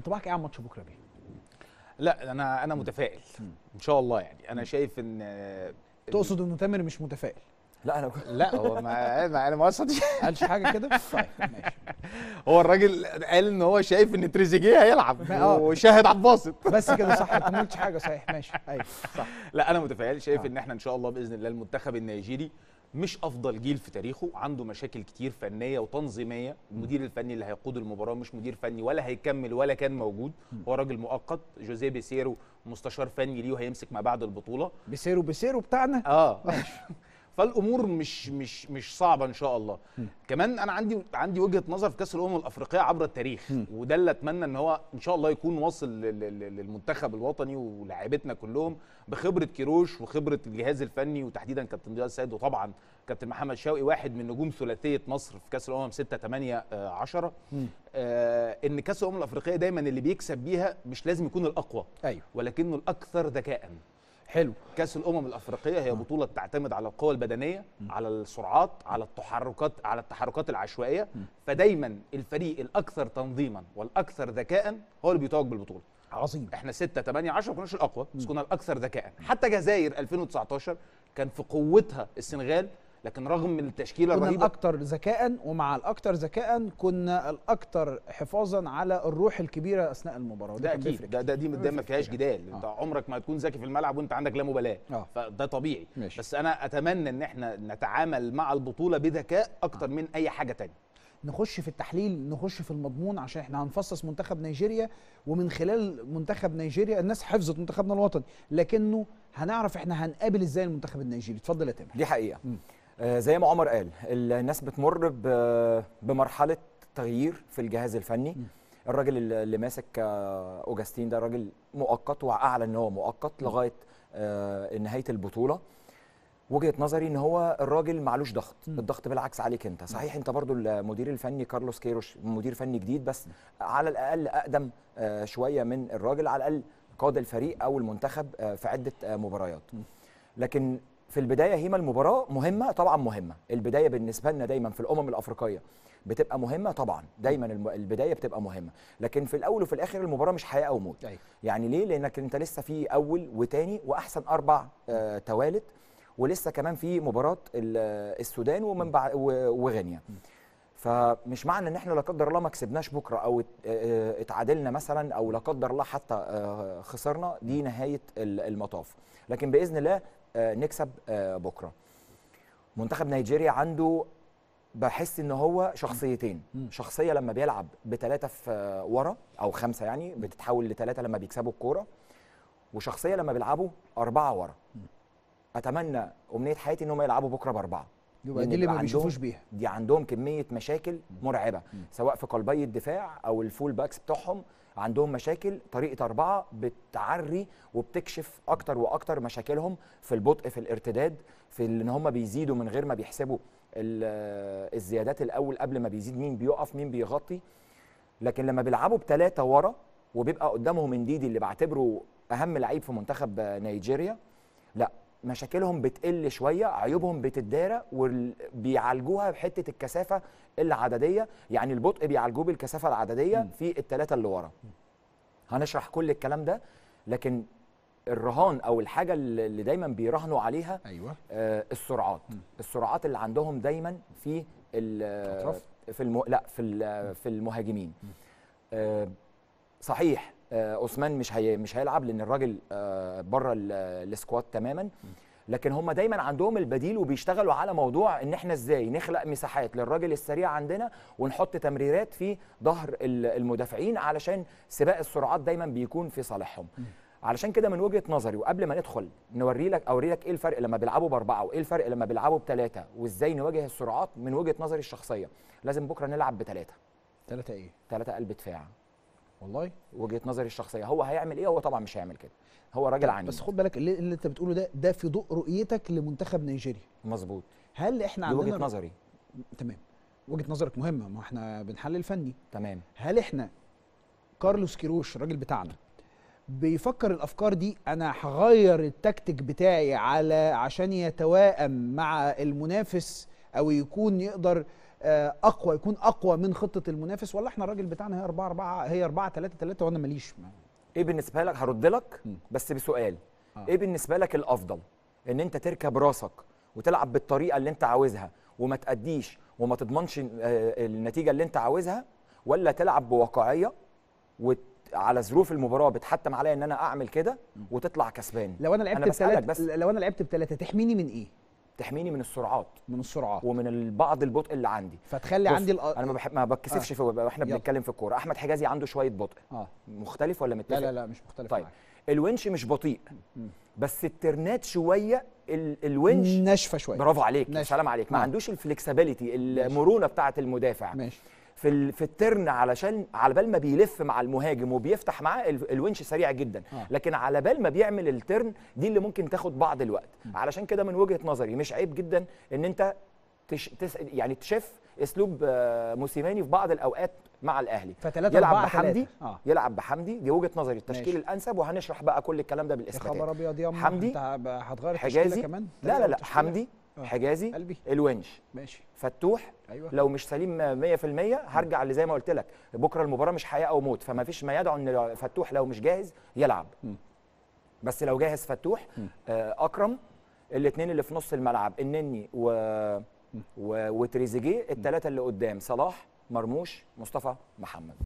انطباعك ايه عن ماتش بكره بيه لا انا انا متفائل ان شاء الله يعني انا شايف ان تقصد انه تامر مش متفائل لا انا لا هو ما ما انا ما قصدش قالش حاجه كده طيب ماشي هو الراجل قال ان هو شايف ان تريزيجيه هيلعب آه. وشاهد على الباسط بس كده صح انت ما قلتش حاجه صحيح ماشي ايوه صح لا انا متفائل شايف آه. ان احنا ان شاء الله باذن الله المنتخب النيجيري مش افضل جيل في تاريخه عنده مشاكل كتير فنيه وتنظيميه المدير الفني اللي هيقود المباراه مش مدير فني ولا هيكمل ولا كان موجود هو راجل مؤقت جوزيه بيسيرو مستشار فني ليه وهيمسك ما بعد البطوله بسيرو بسيرو بتاعنا اه فالامور مش مش مش صعبه ان شاء الله كمان انا عندي عندي وجهه نظر في كاس الامم الافريقيه عبر التاريخ وده اللي اتمنى ان هو ان شاء الله يكون واصل لل- لل- للمنتخب الوطني ولاعيبتنا كلهم بخبره كيروش وخبره الجهاز الفني وتحديدا كابتن ضياء السيد وطبعا كابتن محمد شوقي واحد من نجوم ثلاثيه مصر في كاس الامم 6 8 10 آه ان كاس الامم الافريقيه دايما اللي بيكسب بيها مش لازم يكون الاقوى ايوه ولكنه الاكثر ذكاء حلو كاس الامم الافريقيه هي بطوله تعتمد على القوه البدنيه على السرعات على التحركات على التحركات العشوائيه فدايما الفريق الاكثر تنظيما والاكثر ذكاء هو اللي بيتوج بالبطوله عظيم احنا 6 8 10 ما كناش الاقوى بس كنا الاكثر ذكاء حتى جزائر 2019 كان في قوتها السنغال لكن رغم من التشكيله كنا الرهيبه الاكثر ذكاء ومع الاكثر ذكاء كنا الاكثر حفاظا على الروح الكبيره اثناء المباراه وده ده كان اكيد بيفرق ده ده دي ده ما فيهاش جدال آه. انت عمرك ما هتكون ذكي في الملعب وانت عندك لا مبالاه آه. فده طبيعي ماشي. بس انا اتمنى ان احنا نتعامل مع البطوله بذكاء اكتر من اي حاجه تانية نخش في التحليل نخش في المضمون عشان احنا هنفصص منتخب نيجيريا ومن خلال منتخب نيجيريا الناس حفظت منتخبنا الوطني لكنه هنعرف احنا هنقابل ازاي المنتخب النيجيري اتفضل يا تامر دي حقيقه مم. آه زي ما عمر قال الناس بتمر ب- بمرحله تغيير في الجهاز الفني الراجل اللي اللي ماسك آه، اوجاستين ده راجل مؤقت واعلن ان هو مؤقت لغايه آه، نهايه البطوله وجهه نظري ان هو الراجل معلوش ضغط الضغط بالعكس عليك انت صحيح انت برضو المدير الفني كارلوس كيروش مدير فني جديد بس على الاقل اقدم آه، شويه من الراجل على الاقل قاد الفريق او المنتخب آه، في عده آه، مباريات لكن في البدايه هيما المباراه مهمه طبعا مهمه البدايه بالنسبه لنا دايما في الامم الافريقيه بتبقى مهمه طبعا دايما الم- البدايه بتبقى مهمه لكن في الاول وفي الاخر المباراه مش حياه او موت أيوة. يعني ليه لانك انت لسه في اول وتاني واحسن اربع آه توالت ولسه كمان في مباراه ال- السودان ومن بعد و- وغينيا فمش معنى ان احنا لا قدر الله ما كسبناش بكره او ات- آه، اتعادلنا مثلا او لا قدر الله حتى آه، خسرنا دي نهايه ال- المطاف لكن باذن الله آه، نكسب آه، بكره منتخب نيجيريا عنده بحس ان هو شخصيتين شخصيه لما بيلعب بثلاثه في آه، ورا او خمسه يعني بتتحول لثلاثه لما بيكسبوا الكوره وشخصيه لما بيلعبوا اربعه ورا اتمنى امنيه حياتي ان هم يلعبوا بكره باربعه يبقى لأن دي اللي يبقى ما عندهم- بيشوفوش بيها دي عندهم كميه مشاكل مرعبه سواء في قلبي الدفاع او الفول باكس بتوعهم عندهم مشاكل طريقه اربعه بتعري وبتكشف اكتر واكتر مشاكلهم في البطء في الارتداد في ان هم بيزيدوا من غير ما بيحسبوا ال- الزيادات الاول قبل ما بيزيد مين بيقف مين بيغطي لكن لما بيلعبوا بثلاثه ورا وبيبقى قدامهم انديدي اللي بعتبره اهم لعيب في منتخب نيجيريا لا مشاكلهم بتقل شويه عيوبهم بتتدارى وبيعالجوها بحته الكثافه العدديه يعني البطء بيعالجوه بالكثافه العدديه في الثلاثه اللي ورا هنشرح كل الكلام ده لكن الرهان او الحاجه اللي اللي دايما بيراهنوا عليها ايوه آه، السرعات السرعات اللي عندهم دايما في ال- الأطراف؟ في الم... لا في ال- في المهاجمين آه، صحيح آه، عثمان مش هي... مش هيلعب لان الراجل آه، بره ال- السكواد تماما لكن هم دايما عندهم البديل وبيشتغلوا على موضوع ان احنا ازاي نخلق مساحات للراجل السريع عندنا ونحط تمريرات في ظهر ال- المدافعين علشان سباق السرعات دايما بيكون في صالحهم علشان كده من وجهه نظري وقبل ما ندخل نوري لك اوري لك ايه الفرق لما بيلعبوا باربعه وايه الفرق لما بيلعبوا بثلاثه وازاي نواجه السرعات من وجهه نظري الشخصيه لازم بكره نلعب بثلاثه ثلاثة ايه ثلاثه قلب دفاع والله وجهه نظري الشخصيه هو هيعمل ايه هو طبعا مش هيعمل كده هو راجل عنيد بس خد بالك اللي, اللي انت بتقوله ده ده في ضوء رؤيتك لمنتخب نيجيريا مظبوط هل احنا دي وجهه عندنا نظري تمام وجهه نظرك مهمه ما احنا بنحلل فني تمام هل احنا كارلوس كيروش الراجل بتاعنا بيفكر الافكار دي انا هغير التكتيك بتاعي على عشان يتوائم مع المنافس او يكون يقدر آه، اقوى يكون اقوى من خطه المنافس ولا احنا الراجل بتاعنا هي 4 4 هي 4 3 3 وانا ماليش ايه بالنسبه لك هرد لك م. بس بسؤال آه. ايه بالنسبه لك الافضل ان انت تركب راسك وتلعب بالطريقه اللي انت عاوزها وما تأديش وما تضمنش آه، النتيجه اللي انت عاوزها ولا تلعب بواقعيه وعلى ظروف المباراه بتحتم عليا ان انا اعمل كده وتطلع كسبان لو انا لعبت أنا بسألك بثلاث بس. لو انا لعبت بثلاثه تحميني من ايه تحميني من السرعات من السرعات ومن ال- بعض البطء اللي عندي فتخلي بص، عندي الأ... انا ما بحب ما بتكسفش في واحنا يلا. بنتكلم في الكوره احمد حجازي عنده شويه بطء اه مختلف ولا متفق لا لا لا مش مختلف طيب معاك. الونش مش بطيء مم. بس الترنات شويه ال- الونش ناشفه شويه برافو عليك ناشف. سلام عليك ما آه. عندوش الفلكسبيليتي المرونه بتاعه المدافع ماشي في ال- في الترن علشان على بال ما بيلف مع المهاجم وبيفتح معاه ال- الونش سريع جدا آه. لكن على بال ما بيعمل الترن دي اللي ممكن تاخد بعض الوقت علشان كده من وجهه نظري مش عيب جدا ان انت تش تس يعني تشف اسلوب آه، موسيماني في بعض الاوقات مع الاهلي فتلاتة يلعب أربعة بحمدي تلاتة. اه يلعب بحمدي دي وجهه نظري التشكيل ماشي. الانسب وهنشرح بقى كل الكلام ده يا بالاثباتات خبر ابيض يا حمدي، انت هتغير التشكيله حجازي كمان لا لا تغير لا التشكيلة؟ حمدي آه. حجازي قلبي الونش ماشي فتوح ايوه لو مش سليم 100% هرجع اللي زي ما قلت لك بكره المباراه مش حياه او موت فما فيش ما يدعو ان فتوح لو مش جاهز يلعب مم. بس لو جاهز فتوح مم. آه، اكرم الاثنين اللي في نص الملعب النني و... و... وتريزيجيه الثلاثه اللي قدام صلاح مرموش مصطفى محمد